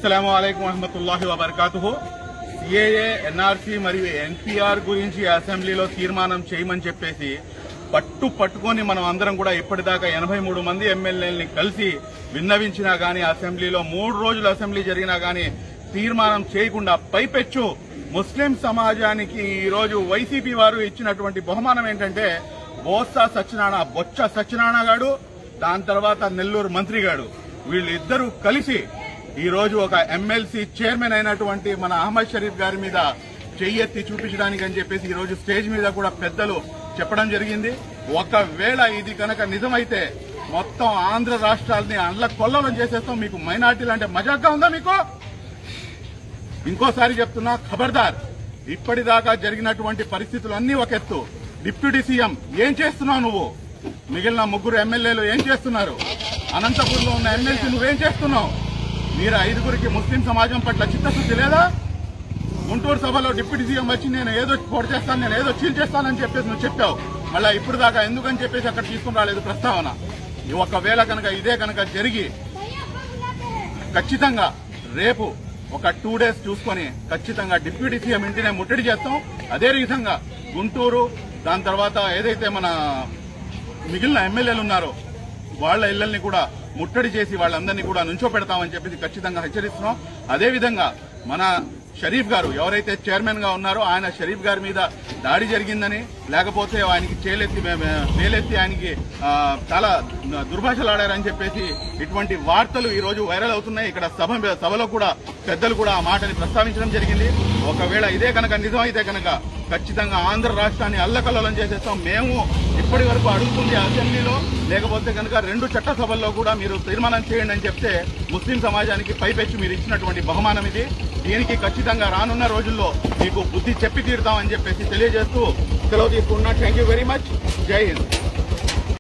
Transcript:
అస్సలం అయికం వరహమతుల్లాహి వబర్కాతుహు సిఏఏ ఎన్ఆర్సీ మరియు ఎన్పిఆర్ గురించి అసెంబ్లీలో తీర్మానం చేయమని చెప్పేసి పట్టు పట్టుకొని మనం అందరం కూడా ఇప్పటిదాకా ఎనభై మూడు మంది ఎమ్మెల్యేలని కలిసి విన్నవించినా గానీ అసెంబ్లీలో మూడు రోజులు అసెంబ్లీ జరిగినా గానీ తీర్మానం చేయకుండా పైపెచ్చు ముస్లిం సమాజానికి ఈ రోజు వైసీపీ వారు ఇచ్చినటువంటి బహుమానం ఏంటంటే బోత్స సత్యనారాయణ బొచ్చ సత్యనారాయణ గాడు దాని తర్వాత నెల్లూరు మంత్రి గాడు వీళ్ళిద్దరూ కలిసి ఈ రోజు ఒక ఎమ్మెల్సీ చైర్మన్ అయినటువంటి మన అహ్మద్ షరీఫ్ గారి మీద చెయ్యెత్తి చూపించడానికి అని చెప్పేసి ఈ రోజు స్టేజ్ మీద కూడా పెద్దలు చెప్పడం జరిగింది ఒకవేళ ఇది కనుక నిజమైతే మొత్తం ఆంధ్ర రాష్ట్రాలని అండ్ల కొల్లలం చేసేస్తాం మీకు మైనార్టీలు అంటే మజాగ్గా ఉందా మీకు ఇంకోసారి చెప్తున్నా ఖబర్దార్ ఇప్పటిదాకా జరిగినటువంటి పరిస్థితులన్నీ ఒక ఎత్తు డిప్యూటీ సీఎం ఏం చేస్తున్నావు నువ్వు మిగిలిన ముగ్గురు ఎమ్మెల్యేలు ఏం చేస్తున్నారు అనంతపూర్లో ఉన్న ఎమ్మెల్సీ నువ్వేం చేస్తున్నావు మీరు ఐదుగురికి ముస్లిం సమాజం పట్ల చిత్తశుద్ధి లేదా గుంటూరు సభలో డిప్యూటీ సీఎం వచ్చి నేను ఏదో పొడి చేస్తాను నేను ఏదో చీల్ చేస్తానని చెప్పేసి నువ్వు చెప్పావు మళ్ళీ ఇప్పుడు దాకా ఎందుకని చెప్పేసి అక్కడ తీసుకుని రాలేదు ప్రస్తావన ఈ ఒకవేళ కనుక ఇదే కనుక జరిగి ఖచ్చితంగా రేపు ఒక టూ డేస్ చూసుకొని ఖచ్చితంగా డిప్యూటీ సీఎం ఇంటినే ముట్టడి చేస్తాం అదే విధంగా గుంటూరు దాని తర్వాత ఏదైతే మన మిగిలిన ఎమ్మెల్యేలు ఉన్నారో వాళ్ళ ఇళ్లని కూడా ముట్టడి చేసి వాళ్ళందరినీ కూడా నుంచో పెడతామని చెప్పేసి ఖచ్చితంగా హెచ్చరిస్తున్నాం అదేవిధంగా మన షరీఫ్ గారు ఎవరైతే చైర్మన్ గా ఉన్నారో ఆయన షరీఫ్ గారి మీద దాడి జరిగిందని లేకపోతే ఆయనకి చేలెత్తి వేలెత్తి ఆయనకి ఆ, చాలా దుర్భాషలాడారని చెప్పేసి ఇటువంటి వార్తలు ఈ రోజు వైరల్ అవుతున్నాయి ఇక్కడ సభ సభలో కూడా పెద్దలు కూడా ఆ మాటని ప్రస్తావించడం జరిగింది ఒకవేళ ఇదే కనుక నిజమైతే కనుక ఖచ్చితంగా ఆంధ్ర రాష్ట్రాన్ని అల్లకల్లోలం చేసేస్తాం మేము ఇప్పటి వరకు అడుగుతుంది అసెంబ్లీలో లేకపోతే కనుక రెండు చట్టసభల్లో కూడా మీరు తీర్మానం చేయండి అని చెప్తే ముస్లిం సమాజానికి పైపెచ్చి మీరు ఇచ్చినటువంటి బహుమానం ఇది దీనికి ఖచ్చితంగా రానున్న రోజుల్లో మీకు బుద్ధి చెప్పి తీరుతామని చెప్పేసి తెలియజేస్తూ సెలవు తీసుకుంటున్నా థ్యాంక్ యూ వెరీ మచ్ జై హింద్